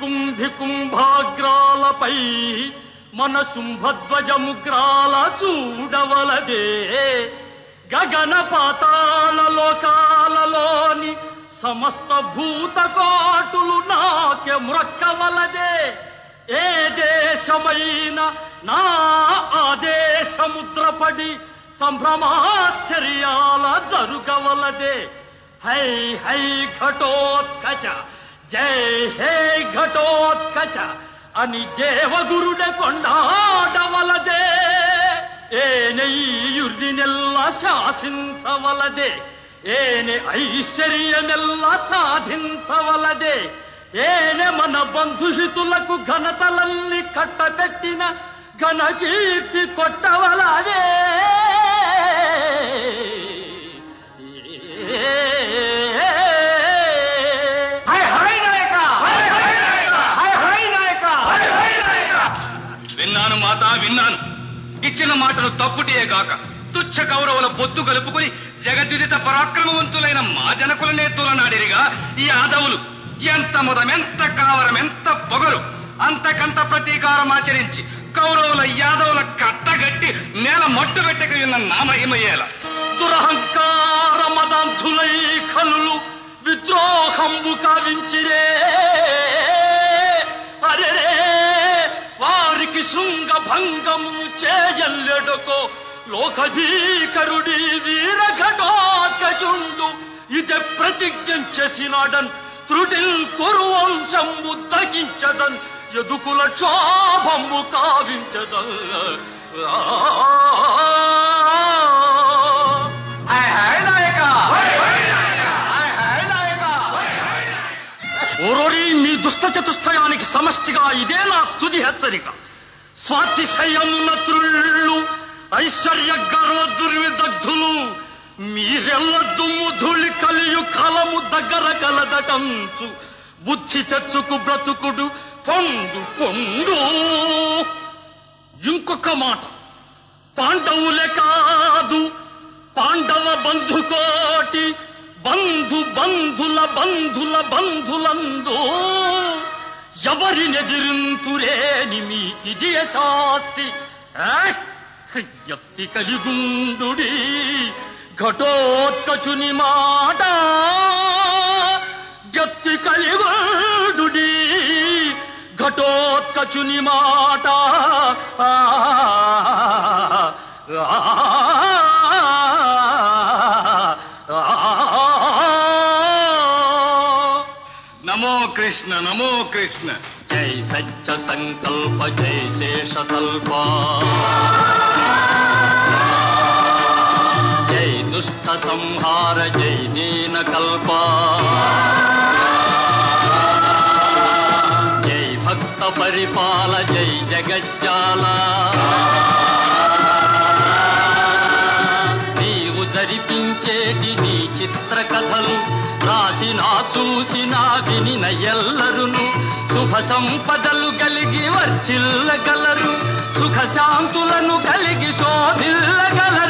కుంభి కుంభాగ్రాలపై మన శుంభధ్వజముగ్రాల చూడవలదే గగన పాతాళ లోకాలలోని సమస్త భూతకోటులు నాకే మ్రొక్కవలదే ఏ దేశమైన నా ఆదేశముద్రపడి సంభ్రమాశ్చర్యాల జరుగవలదే హై హై ఘటోత్కచ జై హే ఘటోత్కచ అని దేవగురుడ కొండాడవలదే ఏనెయ్యుర్దినెల్ల శాసించవలదే ఏనే ఐశ్వర్యమెల్ల సాధించవలదే ఏనే మన బంధుహితులకు ఘనతలల్ని కట్టబెట్టిన ఘనకీర్తి కొట్టవలదే హై హై నాయక హై హై నాయక హై హై నాయక హై హై నాయక విన్నాను మాత విన్నాను ఇచ్చిన మాటలు తప్పుటియే గాక తుచ్చ కౌరవుల పొత్తు కలుపుకుని జగద్విదిత పరాక్రమవంతులైన మా జనకుల నేతుల నాడిరిగా ఈ ఆదవులు ఎంత ముదం ఎంత కావరం ఎంత పొగరు అంతకంత ప్రతీకారం ఆచరించి కౌరవుల యాదవుల కట్టగట్టి నేల మట్టుగట్టక ఉన్న నామహిమయ్యేల దురహంకార మదంతులై కలులు విద్రోహంబు కావించిరే అరే వారికి శృంగ భంగము చేయల్లెడుకో లోకభీకరుడి వీరఘటోత్కచుండు ఇదే ప్రతిజ్ఞ చేసినాడన్ త్రుటిల్ కురువంశంబు దగించదన్ ఎదుకుల క్షోభంబు కావించదన్ హై హై నాయక హై హై నాయక హై హై నాయక ఓరోరి మీ దుష్ట చతుష్టయానికి సమష్టిగా ఇదే నా తుది హెచ్చరిక స్వాతిశయమున త్రుళ్ళు ఐశ్వర్య గర్వ దుర్విదగ్ధులు మీరెల్ల దుమ్ము ధూళి కలియు కాలము దగ్గర కలదటంచు బుద్ధి తెచ్చుకు బ్రతుకుడు పొండు పొండు ఇంకొక మాట పాండవులే కాదు పాండవ బంధుకోటి బంధు బంధుల బంధుల బంధులందు ఎవరినెదిరింతురేని మీకిది శాస్తి ఎత్తి కలిగుండు ఘటోత్కచుని మాట గత్తి కలిగుండు ఘటోత్కచుని మాట ఆ, నమో కృష్ణ నమో కృష్ణ జై సత్య సంకల్ప జై శేషకల్ప జై దుష్ట సంహార జై దీన కల్ప జై భక్త పరిపాల జై జగజ్జాల నీవు జరిపించేటి నీ చిత్ర కథలు రాసినా చూసినా వినిన ఎల్లరును శుభ సంపదలు కలిగి వర్చిల్లగలరు సుఖ శాంతులను కలిగి శోభిల్లగలరు